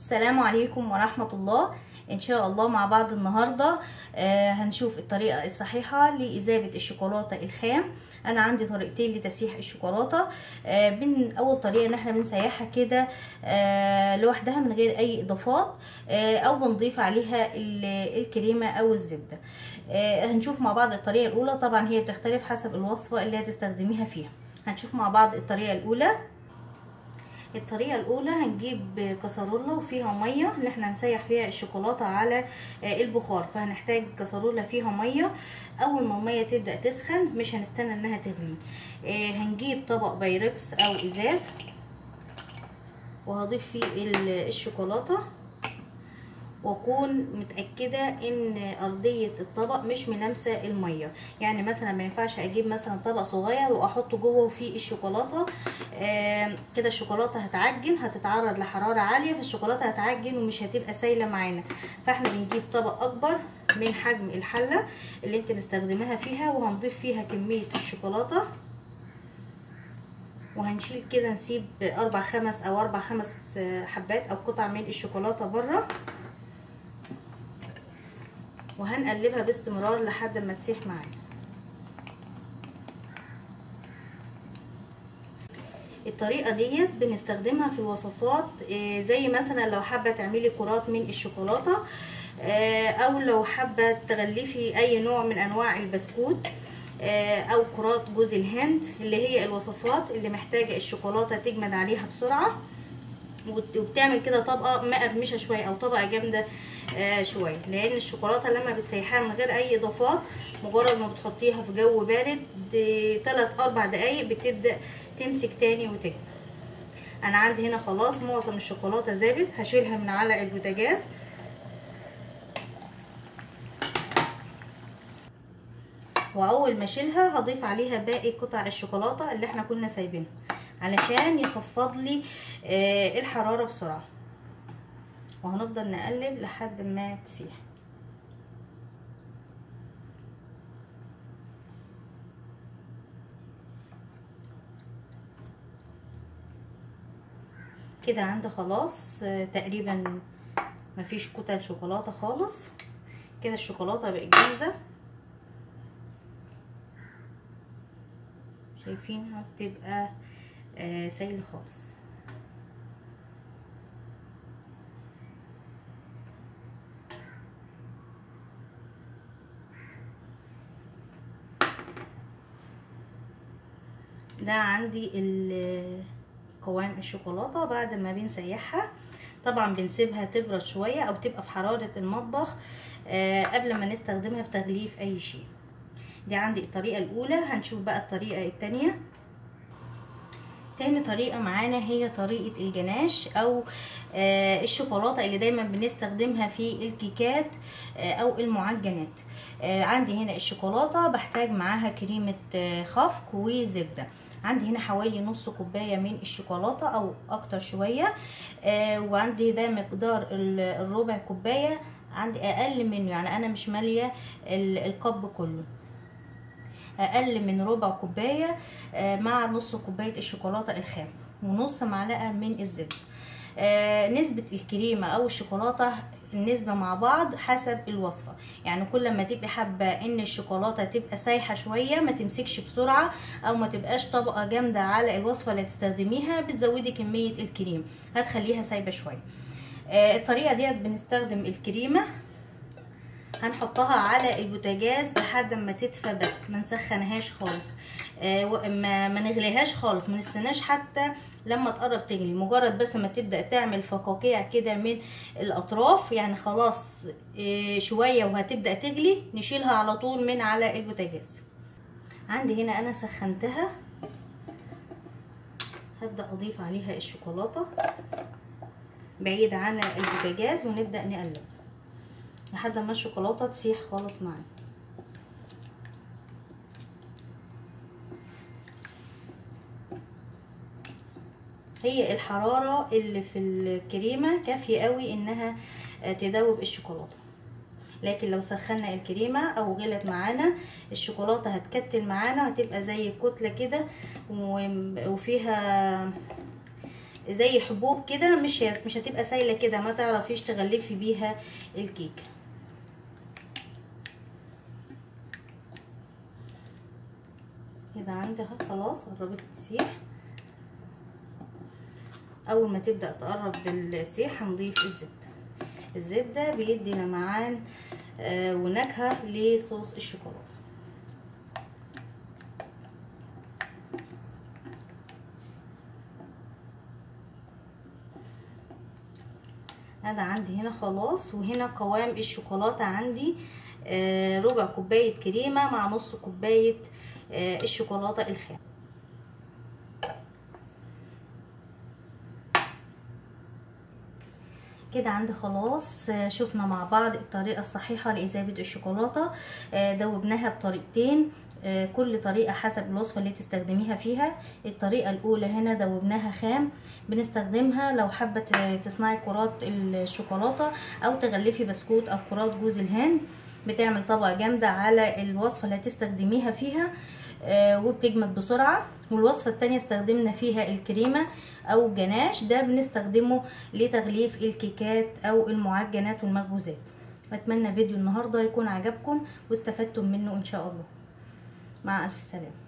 السلام عليكم ورحمة الله ان شاء الله مع بعض النهاردة آه هنشوف الطريقة الصحيحة لإذابة الشوكولاتة الخام انا عندي طريقتين لتسييح الشوكولاتة آه من اول طريقة ان احنا بنسيحها كده آه لوحدها من غير اي اضافات آه او بنضيف عليها الكريمة او الزبدة آه هنشوف مع بعض الطريقة الاولى طبعا هي بتختلف حسب الوصفة اللي هتستخدميها فيها هنشوف مع بعض الطريقة الاولى الطريقه الاولى هنجيب كسرونه وفيها ميه اللي احنا هنسيح فيها الشوكولاته على البخار فهنحتاج كسرونه فيها ميه اول ما الميه تبدا تسخن مش هنستنى انها تغلي هنجيب طبق بايركس او ازاز وهضيف فيه الشوكولاته واكون متاكده ان ارضيه الطبق مش ملامسه الميه يعني مثلا ما ينفعش اجيب مثلا طبق صغير واحطه جوه فيه الشوكولاته آه كده الشوكولاته هتعجن هتتعرض لحراره عاليه فالشوكولاته هتعجن ومش هتبقى سايله معانا فاحنا بنجيب طبق اكبر من حجم الحله اللي انت مستخدماها فيها وهنضيف فيها كميه الشوكولاته وهنشيل كده نسيب اربع خمس او اربع خمس حبات او قطع من الشوكولاته بره وهنقلبها باستمرار لحد ما تسيح معانا الطريقة ديت بنستخدمها في الوصفات زي مثلا لو حابة تعملي كرات من الشوكولاتة او لو حابة تغلفي اي نوع من انواع البسكوت او كرات جوز الهند اللي هي الوصفات اللي محتاجة الشوكولاتة تجمد عليها بسرعة وبتعمل كده طبقه مقرمشه شويه او طبقه جامده آه شويه لان الشوكولاته لما بتسيحها من غير اي اضافات مجرد ما بتحطيها في جو بارد 3 4 دقايق بتبدا تمسك تاني وتجمد انا عندي هنا خلاص معظم الشوكولاته ذابت هشيلها من على البوتاجاز واول ما اشيلها هضيف عليها باقي قطع الشوكولاته اللي احنا كنا سايبينها علشان يخفض لي آه الحراره بسرعه وهنفضل نقلب لحد ما تسيح كده عندي خلاص آه تقريبا مفيش كتل شوكولاته خالص كده الشوكولاته بقت جاهزه شايفينها بتبقى آه سايل خالص ده عندي قوام الشوكولاته بعد ما بنسيحها طبعا بنسيبها تبرد شويه او تبقى في حراره المطبخ آه قبل ما نستخدمها في تغليف اي شيء دي عندي الطريقه الاولى هنشوف بقى الطريقه الثانيه تاني طريقة معانا هي طريقة الجناش او آه الشوكولاتة اللي دايما بنستخدمها في الكيكات آه او المعجنات آه عندي هنا الشوكولاتة بحتاج معاها كريمة خفق وزبدة عندي هنا حوالي نص كوباية من الشوكولاتة او اكتر شوية وعندي ده مقدار الربع كوباية عندي اقل منه يعني انا مش مالية الكب كله اقل من ربع كوبايه مع نص كوبايه الشوكولاته الخام ونص معلقه من الزبده نسبه الكريمه او الشوكولاته النسبه مع بعض حسب الوصفه يعني كل ما تبقي حابه ان الشوكولاته تبقى سايحه شويه ما تمسكش بسرعه او ما تبقاش طبقه جامده على الوصفه اللي تستخدميها بتزودي كميه الكريم هتخليها سايبه شويه الطريقه ديت بنستخدم الكريمه هنحطها على البوتاجاز لحد ما تدفى بس ما نسخنهاش خالص آه ما, ما نغليهاش خالص ما نستناش حتى لما تقرب تغلي مجرد بس ما تبدا تعمل فقاقيع كده من الاطراف يعني خلاص آه شويه وهتبدا تغلي نشيلها على طول من على البوتاجاز عندي هنا انا سخنتها هبدا اضيف عليها الشوكولاته بعيد عن البوتاجاز ونبدا نقلب لحد ما الشوكولاته تسيح خالص معانا هي الحراره اللي في الكريمه كافيه قوي انها تذوب الشوكولاته لكن لو سخنا الكريمه او غلت معانا الشوكولاته هتكتل معانا هتبقى زي الكتله كده وفيها زي حبوب كده مش مش هتبقى سايله كده ما تعرفيش تغلفي بيها الكيكه كده عندها خلاص قربت تسيح اول ما تبدا تقرب بالسيح هنضيف الزبده الزبده بيدي لمعان آه ونكهه لصوص الشوكولاته هذا عندي هنا خلاص وهنا قوام الشوكولاته عندي آه ربع كوبايه كريمه مع نص كوبايه آه الشوكولاته الخام كده عندي خلاص شفنا مع بعض الطريقه الصحيحه لاذابه الشوكولاته ذوبناها بطريقتين كل طريقه حسب الوصفه اللي تستخدميها فيها الطريقه الاولى هنا ذوبناها خام بنستخدمها لو حابه تصنعي كرات الشوكولاته او تغلفي بسكوت او كرات جوز الهند بتعمل طبقه جامده على الوصفه اللي هتستخدميها فيها آه وبتجمد بسرعة والوصفة التانية استخدمنا فيها الكريمة او الجناش ده بنستخدمه لتغليف الكيكات او المعجنات والمخبوزات اتمنى فيديو النهاردة يكون عجبكم واستفدتم منه ان شاء الله مع الف سلامة